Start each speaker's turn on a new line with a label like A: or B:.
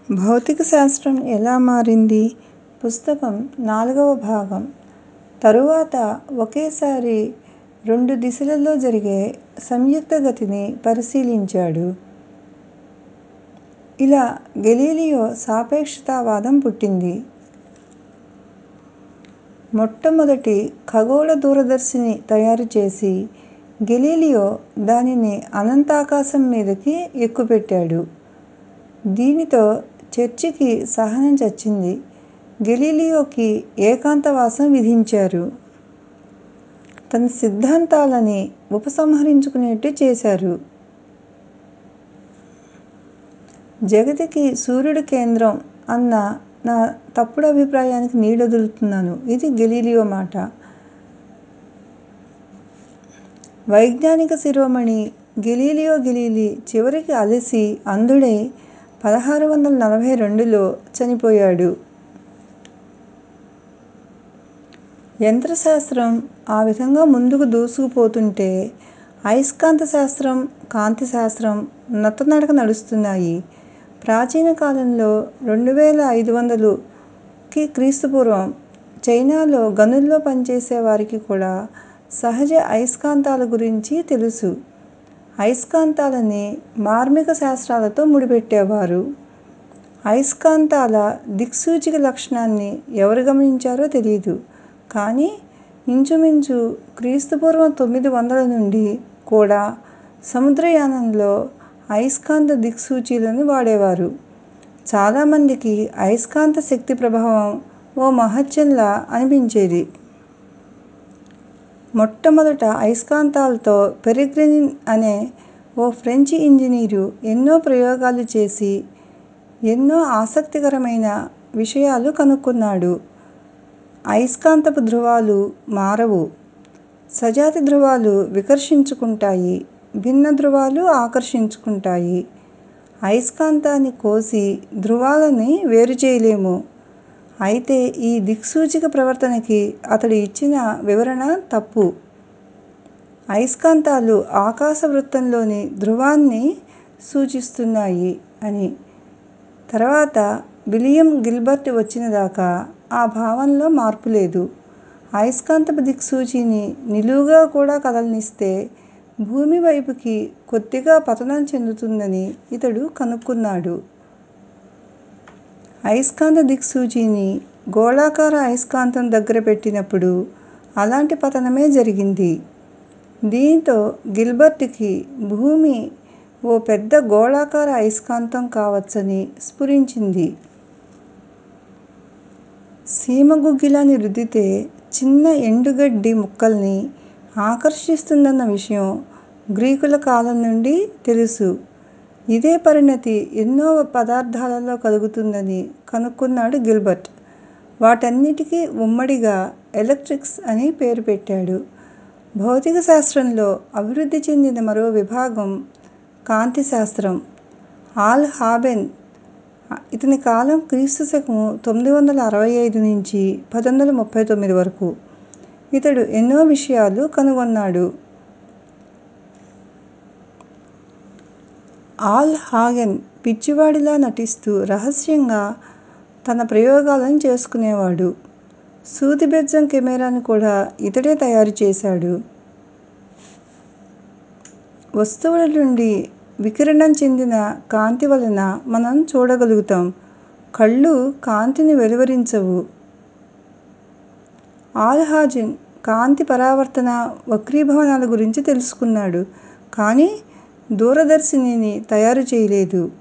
A: భౌతిక శాస్త్రం ఎలా మారింది పుస్తకం నాలుగవ భాగం తరువాత ఒకేసారి రెండు దిశలలో జరిగే సంయుక్త గతిని పరిశీలించాడు. ఇలా గెలీలియో సాపేక్షతావాదం పుట్టింది. మొట్టమొదటి ఖగోళ దూరదర్శిని తయారుచేసి గెలీలియో దానిని అనంతాకాశం మీదకి ఎక్కుపెట్టాడు. దీనితో చర్చికి సహనం చచ్చింది. గెలీలియోకి ఏకాంతవాసం విధించారు. తన సిద్ధాంతాలని ఉపసంహరించుకునేట్టు చేశారు. జగతికి సూర్యుడు కేంద్రం అన్న నా తప్పుడు అభిప్రాయానికి నీడొదులుతున్నాను. ఇది గెలీలియో మాట. వైజ్ఞానిక శిరోమణి గెలీలియో గెలీలీ చివరికి అలసి అంధుడై పదహారు వందల నలభై రెండులో చనిపోయాడు. యంత్రశాస్త్రం ఆ విధంగా ముందుకు దూసుకుపోతుంటే అయస్కాంత శాస్త్రం, కాంతి శాస్త్రం నత్తనడక నడుస్తున్నాయి. ప్రాచీన కాలంలో రెండు వేల ఐదు వందలు కి క్రీస్తుపూర్వం చైనాలో గనుల్లో పనిచేసే వారికి కూడా సహజ అయస్కాంతాల గురించి తెలుసు. అయస్కాంతాలని మార్మిక శాస్త్రాలతో ముడిపెట్టేవారు. అయస్కాంతాల దిక్సూచిక లక్షణాన్ని ఎవరు గమనించారో తెలీదు. కానీ ఇంచుమించు క్రీస్తుపూర్వం తొమ్మిది వందల నుండి కూడా సముద్రయానంలో అయస్కాంత దిక్సూచీలను వాడేవారు. చాలామందికి అయస్కాంత శక్తి ప్రభావం ఓ మహత్యంలా అనిపించేది. మొట్టమొదట అయస్కాంతాలతో పెరెగ్రిన్ అనే ఓ ఫ్రెంచి ఇంజనీరు ఎన్నో ప్రయోగాలు చేసి ఎన్నో ఆసక్తికరమైన విషయాలు కనుక్కున్నాడు. అయస్కాంతపు ధ్రువాలు మారవు. సజాతి ధ్రువాలు వికర్షించుకుంటాయి. భిన్న ధ్రువాలు ఆకర్షించుకుంటాయి. అయస్కాంతాన్ని కోసి ధ్రువాలని వేరుచేయలేము. అయితే ఈ దిక్సూచిక ప్రవర్తనకి అతడు ఇచ్చిన వివరణ తప్పు. అయస్కాంతాలు ఆకాశవృత్తంలోని ధ్రువాన్ని సూచిస్తున్నాయి అని. తర్వాత విలియం గిల్బర్ట్ వచ్చినదాకా ఆ భావనలో మార్పులేదు. అయస్కాంతపు దిక్సూచిని నిలువుగా కూడా కదలనిస్తే భూమి వైపుకి కొద్దిగా పతనం చెందుతుందని ఇతడు కనుక్కున్నాడు. అయస్కాంత దిక్సూచిని గోళాకార అయస్కాంతం దగ్గర పెట్టినప్పుడు అలాంటి పతనమే జరిగింది. దీనితో గిల్బర్ట్ కి భూమి ఓ పెద్ద గోళాకార అయస్కాంతం కావచ్చని స్ఫురించింది. సీమగుగ్గిలాన్ని రుద్దితే చిన్న ఎండుగడ్డి ముక్కల్ని ఆకర్షిస్తుందన్న విషయం గ్రీకుల కాలం నుండీ తెలుసు. ఇదే పరిణతి ఎన్నో పదార్థాలలో కలుగుతుందని కనుక్కున్నాడు గిల్బర్ట్. వాటన్నిటికీ ఉమ్మడిగా ఎలక్ట్రిక్స్ అని పేరు పెట్టాడు. భౌతిక శాస్త్రంలో అభివృద్ధి చెందిన మరో విభాగం కాంతి శాస్త్రం. ఆల్ హాబెన్ ఇతని కాలం క్రీస్తు శకం తొమ్మిది వందల అరవై ఐదు నుంచి పది వందల ముప్పై తొమ్మిది వరకు. ఇతడు ఎన్నో విషయాలు కనుగొన్నాడు. ఆల్ హాగెన్ పిచ్చివాడిలా నటిస్తూ రహస్యంగా తన ప్రయోగాలను చేసుకునేవాడు. సూది బెజ్జం కెమెరాని కూడా ఇతడే తయారు చేశాడు. వస్తువుల నుండి వికిరణం చెందిన కాంతి వలన మనం చూడగలుగుతాం. కళ్ళు కాంతిని వెలువరించవు. ఆల్ హాజన్ కాంతి పరావర్తన, వక్రీభవనాల గురించి తెలుసుకున్నాడు. కానీ దూరదర్శినిని తయారు చేయలేదు.